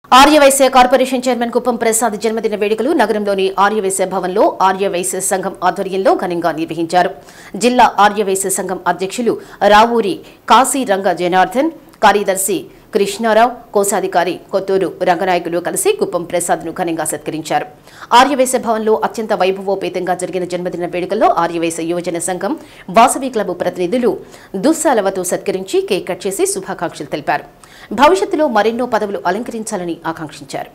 Aryavysya corporation chairman Kuppam Prasad జన్మదిన వేడుకలు నగరంలోని ఆర్యవైశ్య భవన్లో ఆర్యవైశ్య సంఘం ఆధ్వర్యంలో ఘనంగా నిర్వహించారు జిల్లా ఆర్యవైశ్య సంఘం అధ్యక్షులు రావూరి కాశీరంగ జనార్దన్ కార్యదర్శి కృష్ణారావు కోశాధికారి కొత్తూరు రంగనాయకులు కలిసి కుప్పం ప్రసాద్ను ఘనంగా సత్కరించారు ఆర్యవైశ్య భవన్లో అత్యంత వైభవోపేతంగా జరిగిన జన్మదిన వేడుకల్లో ఆర్యవైశ్య యువజన సంఘం వాసవి క్లబ్ ప్రతినిధులు దుస్సాలవతో సత్కరించి కేక్ కట్ చేసి శుభాకాంక్షలు తెలిపారు భవిష్యత్తులో మరెన్నో పదవులు అలంకరించాలని ఆకాంక్షించారు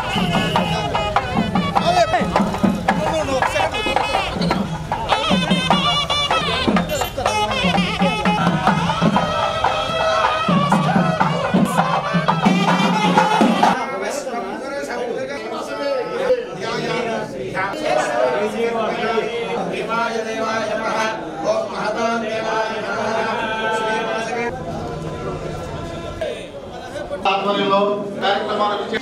ఆధ్వర్యంలో కార్యక్రమాలు విచ్చే-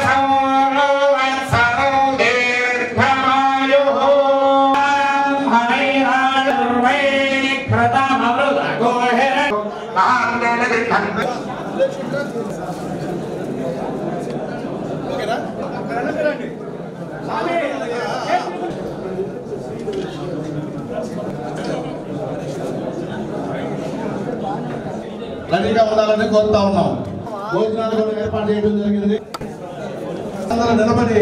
రెడీగా ఉండాలని కోరుతా ఉన్నాం భోజనాలు కూడా ఏర్పాటు చేయడం జరిగింది అందరూ నిలబడి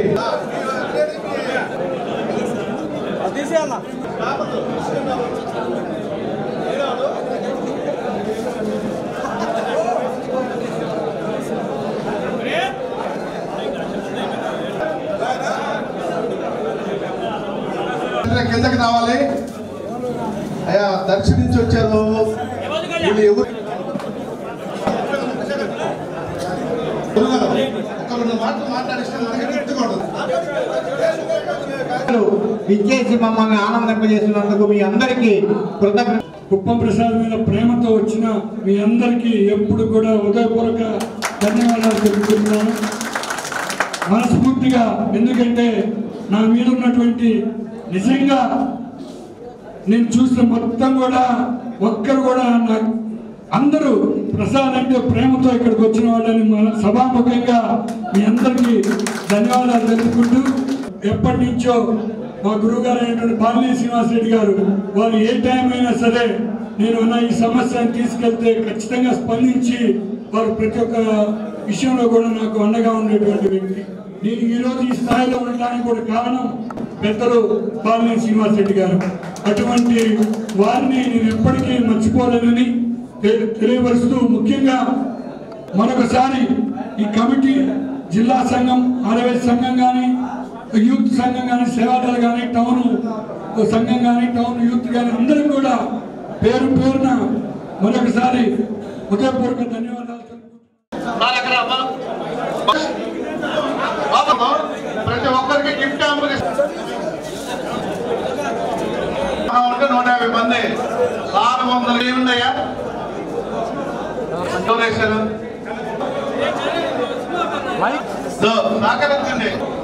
కిందకి రావాలి అయ్యా దర్శి నుంచి వచ్చారు వీళ్ళు ఎవరు గురుగారు, ఒక రెండు మాటలు మాట్లాడిస్తే మనకి గుర్తుకోండి విచ్చేసి మమ్మల్ని ఆనందింపజేసినందుకు మీ అందరికీ కృతజ్ఞ కుప్పం ప్రసాద్ మీద ప్రేమతో వచ్చిన మీ అందరికీ ఎప్పుడు కూడా హృదయపూర్వక ధన్యవాదాలు తెలుపుతున్నాను మనస్ఫూర్తిగా ఎందుకంటే నా మీద ఉన్నటువంటి నిజంగా నేను చూసిన మొత్తం కూడా ఒక్కరు కూడా నాకు అందరూ ప్రసాద్ అంటే ప్రేమతో ఇక్కడికి వచ్చిన వాళ్ళని మన సభాముఖంగా మీ అందరికీ ధన్యవాదాలు తెలుపుకుంటూ ఎప్పటి నుంచో మా గురువు గారు అయినటువంటి బాలినేని శ్రీనివాసరెడ్డి గారు వారు ఏ టైం అయినా సరే నేను ఉన్న ఈ సమస్యను తీసుకెళ్తే ఖచ్చితంగా స్పందించి వారు ప్రతి ఒక్క విషయంలో కూడా నాకు అండగా ఉండేటువంటి వ్యక్తి నేను ఈ రోజు ఈ స్థాయిలో ఉండడానికి కూడా కారణం పెద్దలు బాలినేని శ్రీనివాసరెడ్డి గారు అటువంటి వారిని నేను ఎప్పటికీ మర్చిపోలేనని తె- తెలియపరుస్తూ ముఖ్యంగా మరొకసారి ఈ కమిటీ జిల్లా సంఘం ఆరవై సంఘం కానీ యూత్ సంఘం కానీ సేవాదలు కానీ టౌన్ సంఘం కానీ టౌన్ యూత్ కానీ అందరం కూడా పేరు పేరున మరొకసారి హృదయపూర్వక ధన్యవాదాలు తెలుపుకుంటున్నాను. కార్యక్రమం బాబు, ప్రతి ఒక్కరికి గిఫ్ట్ అంబులు ఉంటే నూట యాభై మంది నాలుగు వందలు ఏముందయ్యా డొనేషన్ దో, సహకరించండి